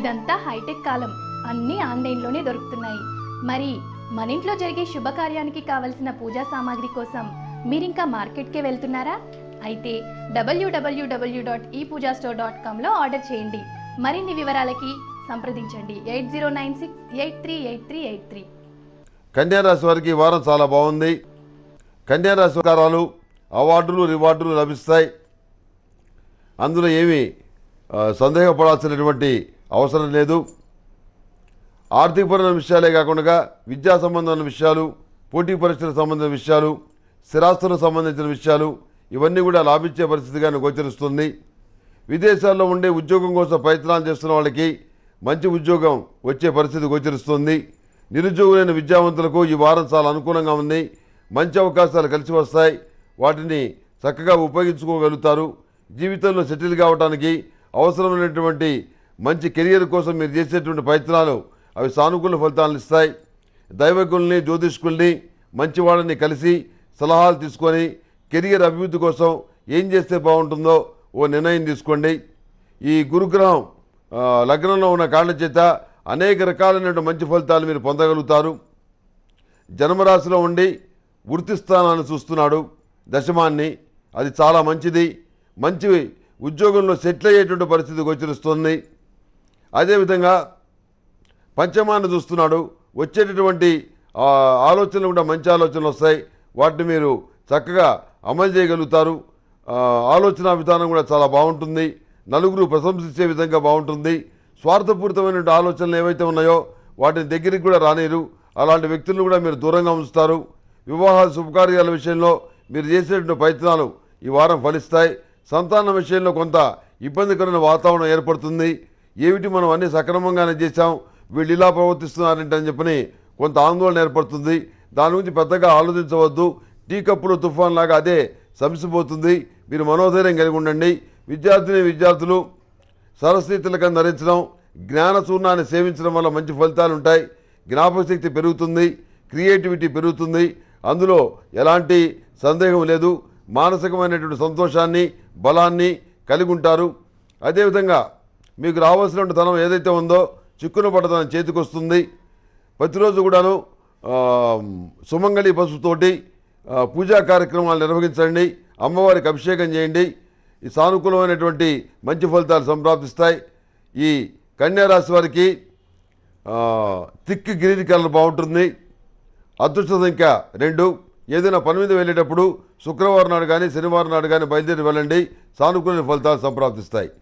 ఇదంతా హైటెక్ కాలం అన్నీ ఆన్లైన్లోనే దొరుకుతున్నాయి మరి మన ఇంట్లో జరిగే శుభకార్యానికి కావలసిన పూజా సామాగ్రి కోసం మీరింకా మార్కెట్కే వెళ్తున్నారా అయితే WWW dot e Pooja store dot కామ్లో ఆర్డర్ చేయండి మరిన్ని వివరాలకి సంప్రదించండి eight zero nine six eight three eight three eight three కన్యారాశి వారికి ఈ వారం చాలా బాగుంది కన్యారాశి కారాలు అవార్డులు రివార్డులు లభిస్తాయి అందులో ఏమీ ఆ, సందేహపడాల్సినటువంటి అవసరం లేదు ఆర్థికపరమైన విషయాలే కాకుండా విద్యా సంబంధమైన విషయాలు పోటీ పరీక్షలకు సంబంధించిన విషయాలు స్థిరాస్తులకు సంబంధించిన విషయాలు ఇవన్నీ కూడా లాభించే పరిస్థితిగా గోచరిస్తుంది విదేశాల్లో ఉండే ఉద్యోగం కోసం ప్రయత్నాలు చేస్తున్న వాళ్ళకి మంచి ఉద్యోగం వచ్చే పరిస్థితి గోచరిస్తుంది నిరుద్యోగులైన విద్యావంతులకు ఈ వారం చాలా అనుకూలంగా ఉంది మంచి అవకాశాలు కలిసి వస్తాయి వాటిని చక్కగా ఉపయోగించుకోగలుగుతారు జీవితంలో సెటిల్ కావడానికి అవసరమైనటువంటి మంచి కెరియర్ కోసం మీరు చేసేటువంటి ప్రయత్నాలు అవి సానుకూల ఫలితాలను ఇస్తాయి దైవజ్ఞుల్ని జ్యోతిష్కుల్ని మంచి వాళ్ళని కలిసి సలహాలు తీసుకొని కెరియర్ అభివృద్ధి కోసం ఏం చేస్తే బాగుంటుందో ఓ నిర్ణయం తీసుకోండి ఈ గురుగ్రహం ఆ, లగ్నంలో ఉన్న కారణం చేత అనేక రకాలైనటువంటి మంచి ఫలితాలు మీరు పొందగలుగుతారు జన్మరాశిలో ఉండి వృత్తి స్థానాన్ని చూస్తున్నాడు దశమాన్ని అది చాలా మంచిది మంచి ఉద్యోగంలో సెటిల్ అయ్యేటువంటి పరిస్థితి గోచరిస్తుంది అదేవిధంగా పంచమాన్ని చూస్తున్నాడు వచ్చేటటువంటి ఆ, ఆలోచనలు కూడా మంచి ఆలోచనలు వస్తాయి వాటిని మీరు చక్కగా అమలు చేయగలుగుతారు ఆ, ఆలోచన విధానం కూడా చాలా బాగుంటుంది నలుగురు ప్రశంసించే విధంగా బాగుంటుంది స్వార్థపూరితమైన ఆలోచనలు ఏవైతే ఉన్నాయో వాటిని దగ్గరికి కూడా రానిరు అలాంటి వ్యక్తులను కూడా మీరు దూరంగా ఉంచుతారు వివాహాల శుభకార్యాల విషయంలో మీరు చేసేటువంటి ప్రయత్నాలు ఈ వారం ఫలిస్తాయి సంతానం విషయంలో కొంత ఇబ్బందికరమైన వాతావరణం ఏర్పడుతుంది ఏమిటి మనం అన్ని సక్రమంగానే చేశాం వీళ్ళు ఇలా ప్రవర్తిస్తున్నారంటే అని చెప్పని కొంత ఆందోళన ఏర్పడుతుంది దాని గురించి పెద్దగా ఆలోచించవద్దు టీ కప్పులో తుఫాన్ లాగా అదే సంసిపోతుంది మీరు మనోధైర్యం కలిగి ఉండండి విద్యార్థిని విద్యార్థులు సరస్వతి తిలకం ధరించడం జ్ఞాన చూర్ణాన్ని సేవించడం వల్ల మంచి ఫలితాలు ఉంటాయి జ్ఞాపకశక్తి పెరుగుతుంది క్రియేటివిటీ పెరుగుతుంది అందులో ఎలాంటి సందేహం లేదు మానసికమైనటువంటి సంతోషాన్ని బలాన్ని కలిగి ఉంటారు అదేవిధంగా మీకు రావాల్సినటువంటి ధనం ఏదైతే ఉందో చిక్కున పడ్డదనం చేతికి వస్తుంది ప్రతిరోజు కూడాను ఆ, సుమంగళి పసుపుతోటి ఆ, పూజా కార్యక్రమాలు నిర్వహించండి అమ్మవారికి అభిషేకం చేయండి ఈ సానుకూలమైనటువంటి మంచి ఫలితాలు సంప్రాప్తిస్తాయి ఈ కన్యా రాశి వారికి ఆ, థిక్ గ్రీన్ కలర్ బాగుంటుంది అదృష్ట సంఖ్య రెండు ఏదైనా పని మీద వెళ్ళేటప్పుడు శుక్రవారం నాడు కానీ శనివారం నాడు కానీ బయలుదేరి వెళ్ళండి సానుకూల ఫలితాలు సంప్రాప్తిస్తాయి